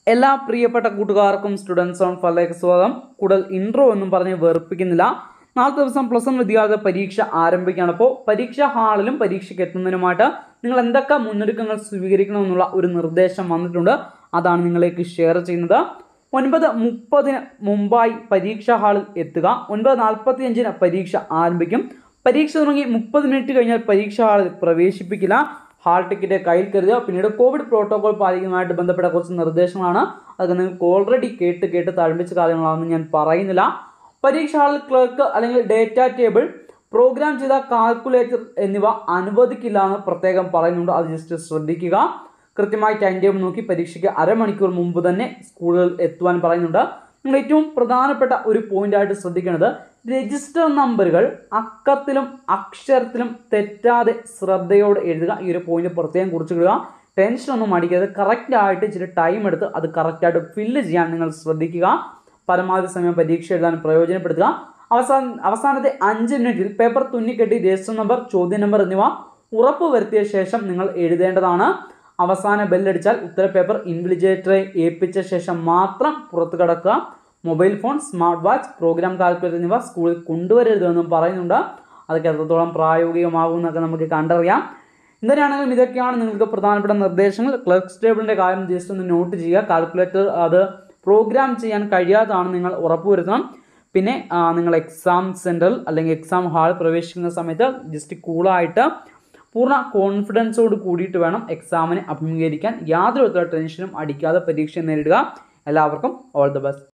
എല്ലാ പ്രിയപ്പെട്ട കൂട്ടുകാർക്കും സ്റ്റുഡൻസ് ഓൺ ഫലേക്ക് സ്വാഗതം കൂടുതൽ ഇൻട്രോ ഒന്നും പറഞ്ഞ് വെറുപ്പിക്കുന്നില്ല നാളത്തെ ദിവസം പ്ലസ് വൺ വിദ്യാർത്ഥി പരീക്ഷ ആരംഭിക്കുകയാണ് അപ്പോൾ പരീക്ഷാ ഹാളിലും പരീക്ഷയ്ക്ക് എത്തുന്നതിനുമായിട്ട് നിങ്ങൾ എന്തൊക്കെ മുന്നൊരുക്കങ്ങൾ സ്വീകരിക്കണമെന്നുള്ള ഒരു നിർദ്ദേശം വന്നിട്ടുണ്ട് അതാണ് നിങ്ങളിലേക്ക് ഷെയർ ചെയ്യുന്നത് ഒൻപത് മുപ്പതിന് മുമ്പായി പരീക്ഷാ ഹാളിൽ എത്തുക ഒൻപത് നാൽപ്പത്തി അഞ്ചിന് പരീക്ഷ ആരംഭിക്കും പരീക്ഷ തുടങ്ങി മുപ്പത് മിനിറ്റ് കഴിഞ്ഞാൽ പരീക്ഷാ ഹാളിൽ പ്രവേശിപ്പിക്കില്ല ഹാൾ ടിക്കറ്റ് കയ്യിൽ കരുതുക പിന്നീട് കോവിഡ് പ്രോട്ടോകോൾ പാലിക്കുന്നതുമായിട്ട് ബന്ധപ്പെട്ട കുറച്ച് നിർദ്ദേശങ്ങളാണ് അതൊക്കെ നിങ്ങൾക്ക് ഓൾറെഡി കേട്ട് കേട്ട് തഴമ്പിച്ച കാര്യങ്ങളാണെന്ന് ഞാൻ പറയുന്നില്ല പരീക്ഷ ഹാളിൽ ക്ലർക്ക് അല്ലെങ്കിൽ ഡേറ്റ ടേബിൾ പ്രോഗ്രാം ചെയ്ത കാൽക്കുലേറ്റർ എന്നിവ അനുവദിക്കില്ല എന്ന് പ്രത്യേകം പറയുന്നുണ്ട് അത് ജസ്റ്റ് ശ്രദ്ധിക്കുക കൃത്യമായി ടൈം ടേബിൾ നോക്കി പരീക്ഷയ്ക്ക് അരമണിക്കൂർ മുമ്പ് തന്നെ സ്കൂളുകളിൽ എത്തുവാൻ പറയുന്നുണ്ട് നിങ്ങൾ ഏറ്റവും പ്രധാനപ്പെട്ട ഒരു പോയിന്റായിട്ട് ശ്രദ്ധിക്കേണ്ടത് രജിസ്റ്റർ നമ്പറുകൾ അക്കത്തിലും അക്ഷരത്തിലും തെറ്റാതെ ശ്രദ്ധയോടെ എഴുതുക ഈ ഒരു പോയിന്റ് പ്രത്യേകം കുറിച്ചിടുക ടെൻഷൻ ഒന്നും അടിക്കരുത് കറക്റ്റ് ആയിട്ട് ഇച്ചിരി ടൈം എടുത്ത് അത് കറക്റ്റായിട്ട് ഫില്ല് ചെയ്യാൻ നിങ്ങൾ ശ്രദ്ധിക്കുക പരമാവധി സമയം പരീക്ഷ എഴുതാൻ പ്രയോജനപ്പെടുത്തുക അവസാന അവസാനത്തെ അഞ്ച് മിനിറ്റിൽ പേപ്പർ തുന്നിക്കെട്ടി രജിസ്റ്റർ നമ്പർ ചോദ്യ നമ്പർ എന്നിവ ഉറപ്പ് വരുത്തിയ ശേഷം നിങ്ങൾ എഴുതേണ്ടതാണ് അവസാന ബെല്ലടിച്ചാൽ ഉത്തര പേപ്പർ ഇൻവിജിലേറ്ററെ ഏൽപ്പിച്ച ശേഷം മാത്രം പുറത്തു കടക്കുക mobile phone smart watch program calculator എന്നിവ സ്കൂളിൽ കൊണ്ടുവരരുതെന്നും പറയുന്നുണ്ട് അതൊക്കെ എത്രത്തോളം പ്രായോഗികമാകും എന്നൊക്കെ നമുക്ക് കണ്ടറിയാം എന്തായാണെങ്കിലും ഇതൊക്കെയാണ് നിങ്ങൾക്ക് പ്രധാനപ്പെട്ട നിർദ്ദേശങ്ങൾ ക്ലർക്ക് ടേബിളിൻ്റെ കാര്യം ജസ്റ്റ് ഒന്ന് നോട്ട് ചെയ്യുക കാൽക്കുലേറ്റർ അത് പ്രോഗ്രാം ചെയ്യാൻ കഴിയാത്തതാണ് നിങ്ങൾ ഉറപ്പുവരുത്തണം പിന്നെ ആ, നിങ്ങൾ എക്സാം സെൻറ്ററിൽ അല്ലെങ്കിൽ എക്സാം ഹാൾ പ്രവേശിക്കുന്ന സമയത്ത് ജസ്റ്റ് കൂളായിട്ട് പൂർണ്ണ കോൺഫിഡൻസോട് കൂടിയിട്ട് വേണം എക്സാമിനെ അഭിമുഖീകരിക്കാൻ യാതൊരു വിധത്തിലുള്ള ടെൻഷനും അടിക്കാതെ പരീക്ഷ നേരിടുക എല്ലാവർക്കും ഓൾ ദി ബെസ്റ്റ്